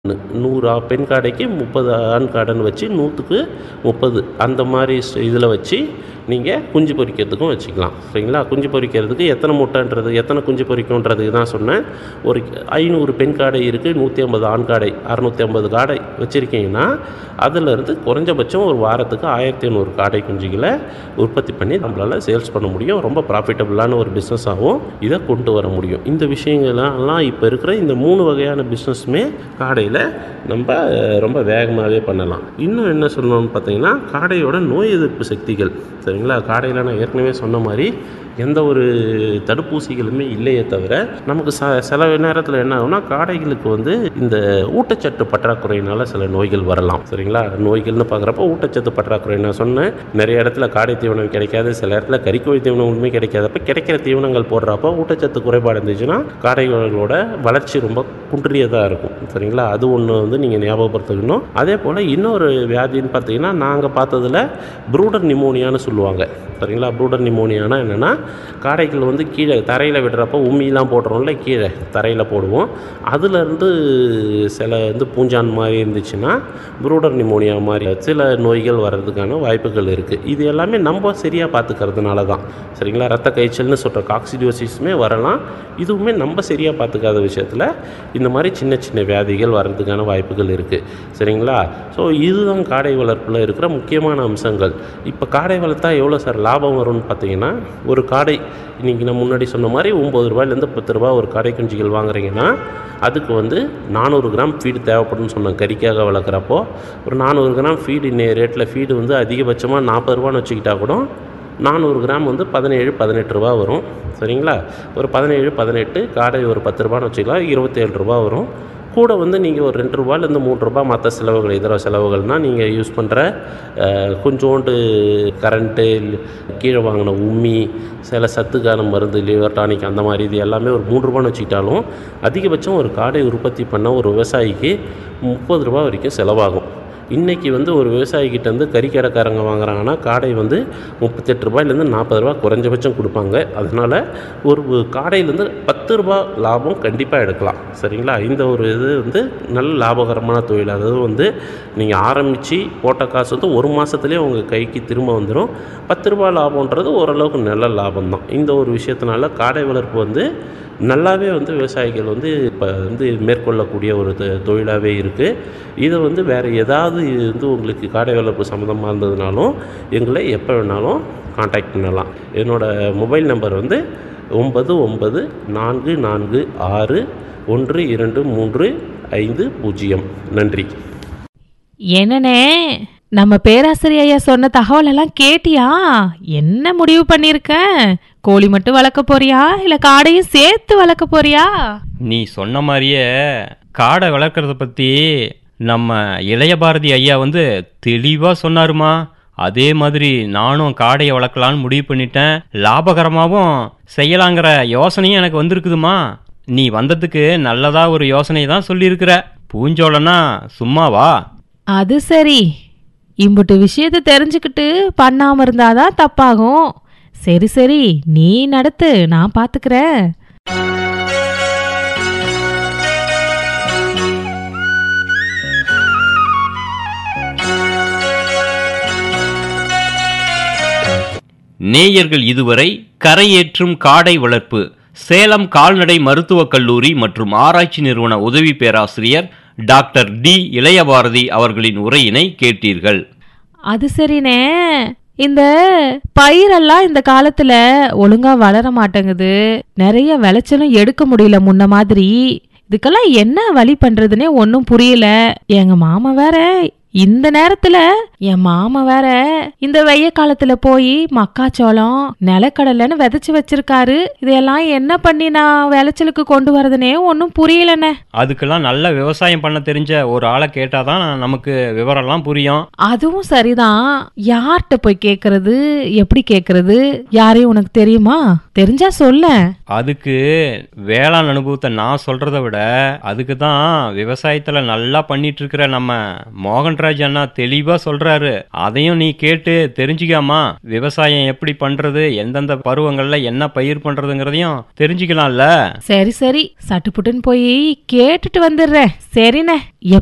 நூறு ஆ- பெண் காடைக்கு முப்பது ஆண் காடைன்னு வச்சு நூற்றுக்கு முப்பது அந்த மாதிரி இதில் வச்சு நீங்கள் குஞ்சு பொரிக்கிறதுக்கும் வச்சுக்கலாம் சரிங்களா குஞ்சு பொரிக்கிறதுக்கு எத்தனை முட்டைன்றது எத்தனை குஞ்சு பொரிக்கும்ன்றதுக்கு தான் சொன்னேன் ஒரு ஐநூறு பெண் காடை இருக்குது நூற்றி ஐம்பது ஆண் காடை அறநூற்றி ஐம்பது காடை வச்சுருக்கீங்கன்னா அதிலிருந்து குறைஞ்சபட்சம் ஒரு வாரத்துக்கு ஆயிரத்தி ஐநூறு காடை குஞ்சுகளை உற்பத்தி பண்ணி நம்மளால் சேல்ஸ் பண்ண முடியும் ரொம்ப ப்ராஃபிட்டபுளான ஒரு பிஸ்னஸ் ஆகும் இதை கொண்டு வர முடியும் இந்த விஷயங்கள்லாம் இப்போ இருக்கிற இந்த மூணு வகையான பிஸ்னஸுமே காடையில் நம்ம அஹ், ரொம்ப வேகமாகவே பண்ணலாம் இன்னும் என்ன சொல்லணும்னு பார்த்தீங்கன்னா காடையோட நோய் எதிர்ப்பு சக்திகள் சரிங்களா காடையில் நான் ஏற்கனவே சொன்ன மாதிரி எந்த ஒரு தடுப்பூசிகளுமே இல்லையே தவிர நமக்கு ச சில நேரத்தில் என்ன ஆகும்னா காடைகளுக்கு வந்து இந்த ஊட்டச்சத்து பற்றாக்குறையினால சில நோய்கள் வரலாம் சரிங்களா நோய்கள்னு பார்க்குறப்ப ஊட்டச்சத்து பற்றாக்குறை நான் சொன்னேன் நிறைய இடத்துல காடை தீவனம் கிடைக்காது சில இடத்துல கறிக்கோழி தீவனங்களுமே கிடைக்காதப்ப கிடைக்கிற தீவனங்கள் போடுறப்போ ஊட்டச்சத்து குறைபாடு இருந்துச்சுன்னா காடைகளோட வளர்ச்சி ரொம்ப குன்றியதாக இருக்கும் சரிங்களா அது ஒன்று வந்து நீங்கள் ஞாபகப்படுத்திக்கணும் அதே போல் இன்னொரு வியாதின்னு பார்த்தீங்கன்னா நாங்கள் பார்த்ததுல ப்ரூடர் நிமோனியான்னு சொல்லுவாங்க சரிங்களா ப்ரூடர் நிமோனியானா என்னென்னா காடைகள் வந்து கீழே தரையில் விடுறப்போ உம்மிலாம் போடுறோம்ல கீழே தரையில் போடுவோம் அதுலேருந்து சில வந்து பூஞ்சான் மாதிரி இருந்துச்சுன்னா ப்ரூடர் நிமோனியா மாதிரி சில நோய்கள் வர்றதுக்கான வாய்ப்புகள் இருக்குது இது எல்லாமே நம்ம சரியாக பார்த்துக்கிறதுனால தான் சரிங்களா ரத்த காய்ச்சல்னு சொல்கிற காக்சிடியோசிஸுமே வரலாம் இதுவுமே நம்ம சரியாக பார்த்துக்காத விஷயத்தில் இந்த மாதிரி சின்ன சின்ன வியாதிகள் வர்றதுக்கான வாய்ப்புகள் இருக்குது சரிங்களா ஸோ இதுதான் காடை வளர்ப்பில் இருக்கிற முக்கியமான அம்சங்கள் இப்போ காடை வளர்த்தா எவ்வளோ சார் லாபம் வரும்னு பார்த்தீங்கன்னா ஒரு காடை இன்றைக்கி நான் முன்னாடி சொன்ன மாதிரி ஒம்பது ரூபாயிலேருந்து பத்து ரூபா ஒரு காடை குஞ்சுகள் வாங்குறீங்கன்னா அதுக்கு வந்து நானூறு கிராம் ஃபீடு தேவைப்படும்னு சொன்னேன் கறிக்காக வளர்க்குறப்போ ஒரு நானூறு கிராம் ஃபீடு இன்னைய ரேட்டில் ஃபீடு வந்து அதிகபட்சமாக நாற்பது ரூபான்னு வச்சுக்கிட்டா கூட நானூறு கிராம் வந்து பதினேழு பதினெட்டு ரூபா வரும் சரிங்களா ஒரு பதினேழு பதினெட்டு காடை ஒரு பத்து ரூபான்னு வச்சுக்கலாம் இருபத்தேழு ரூபா வரும் கூட வந்து நீங்கள் ஒரு ரெண்டு ரூபாயிலேருந்து மூணு ரூபாய் மற்ற செலவுகள் இதர செலவுகள்னால் நீங்கள் யூஸ் பண்ணுற கொஞ்சோண்டு கரண்ட்டு கீழே வாங்கின உம்மி சில சத்துக்கான மருந்து லிவர் டானிக் அந்த மாதிரி இது எல்லாமே ஒரு மூணு ரூபான்னு வச்சுக்கிட்டாலும் அதிகபட்சம் ஒரு காடை உற்பத்தி பண்ண ஒரு விவசாயிக்கு முப்பது ரூபா வரைக்கும் செலவாகும் இன்றைக்கி வந்து ஒரு விவசாயிகிட்ட இருந்து கறிக்கடைக்காரங்க வாங்குறாங்கன்னா காடை வந்து முப்பத்தெட்டு ரூபாயிலேருந்து நாற்பது ரூபா குறைஞ்சபட்சம் கொடுப்பாங்க அதனால் ஒரு காடையிலேருந்து பத்து ரூபா லாபம் கண்டிப்பாக எடுக்கலாம் சரிங்களா இந்த ஒரு இது வந்து நல்ல லாபகரமான தொழில் அதாவது வந்து நீங்கள் ஆரம்பித்து போட்ட காசு வந்து ஒரு மாதத்துலேயே உங்கள் கைக்கு திரும்ப வந்துடும் பத்து ரூபா லாபம்ன்றது ஓரளவுக்கு நல்ல லாபம் தான் இந்த ஒரு விஷயத்தினால காடை வளர்ப்பு வந்து நல்லாவே வந்து விவசாயிகள் வந்து இப்போ வந்து மேற்கொள்ளக்கூடிய ஒரு தொ- தொழிலாகவே இருக்குது இதை வந்து வேறு ஏதாவது இது வந்து உங்களுக்கு காடை வளர்ப்பு சம்மந்தமாக இருந்ததுனாலும் எங்களை எப்போ வேணாலும் காண்டாக்ட் பண்ணலாம் என்னோடய மொபைல் நம்பர் வந்து ஒன்பது ஒன்பது நான்கு நான்கு ஆறு ஒன்று இரண்டு மூன்று ஐந்து பூஜ்ஜியம் நன்றி என்னனே நம்ம பேராசிரியர் ஐயா சொன்ன தகவல் எல்லாம் கேட்டியா என்ன முடிவு பண்ணிருக்க கோழி மட்டும் வளர்க்க போறியா இல்ல காடையும் சேர்த்து வளர்க்க போறியா நீ சொன்ன மாதிரியே காடை வளர்க்குறத பற்றி நம்ம இளைய பாரதி ஐயா வந்து தெளிவாக சொன்னாருமா அதே மாதிரி நானும் காடையை வளர்க்கலான்னு முடிவு பண்ணிட்டேன் லாபகரமாகவும் செய்யலாங்கிற யோசனையும் எனக்கு வந்திருக்குதுமா நீ வந்ததுக்கு நல்லதா ஒரு யோசனை தான் சொல்லியிருக்கிற பூஞ்சோளனா சும்மாவா அது சரி இம்புட்டு விஷயத்தை தெரிஞ்சுக்கிட்டு பண்ணாம இருந்தாதான் தப்பாகும் சரி சரி நீ நடத்து நான் பாத்துக்கிறேன் நேயர்கள் இதுவரை கரையேற்றும் காடை வளர்ப்பு சேலம் கால்நடை மருத்துவக் கல்லூரி மற்றும் ஆராய்ச்சி நிறுவன உதவி பேராசிரியர் டாக்டர் டி இளையபாரதி அவர்களின் உரையினை கேட்டீர்கள் அது சரிண்ணே இந்த பயிரெல்லாம் இந்த காலத்துல ஒழுங்கா வளர மாட்டேங்குது நிறைய விளைச்சலும் எடுக்க முடியல முன்ன மாதிரி இதுக்கெல்லாம் என்ன வழி பண்றதுனே ஒன்றும் புரியல எங்க மாமா வேற இந்த நேரத்துல என் மாமா வேற இந்த வெய்ய காலத்துல போய் மக்காச்சோளம் நிலக்கடலைன்னு விதைச்சு வச்சிருக்காரு இதையெல்லாம் என்ன பண்ணி நான் விளைச்சலுக்கு கொண்டு வரதுனே ஒன்றும் புரியலண்ணே அதுக்கெல்லாம் நல்ல விவசாயம் பண்ண தெரிஞ்ச ஒரு ஆளை கேட்டாதான் நமக்கு விவரம்லாம் புரியும் அதுவும் சரிதான் யார்கிட்ட போய் கேக்குறது எப்படி கேக்குறது யாரையும் உனக்கு தெரியுமா தெரிஞ்சா சொல்ல அதுக்கு வேளாண் அனுபவத்தை நான் சொல்றதை விட அதுக்கு தான் விவசாயத்துல நல்லா பண்ணிட்டு இருக்கிற நம்ம மோகன் வெங்கட்ராஜ் அண்ணா தெளிவா சொல்றாரு அதையும் நீ கேட்டு தெரிஞ்சுக்காமா விவசாயம் எப்படி பண்றது எந்தெந்த பருவங்கள்ல என்ன பயிர் பண்றதுங்கிறதையும் தெரிஞ்சுக்கலாம்ல சரி சரி சட்டுப்புட்டுன்னு போய் கேட்டுட்டு வந்துடுறேன் சரிண்ணே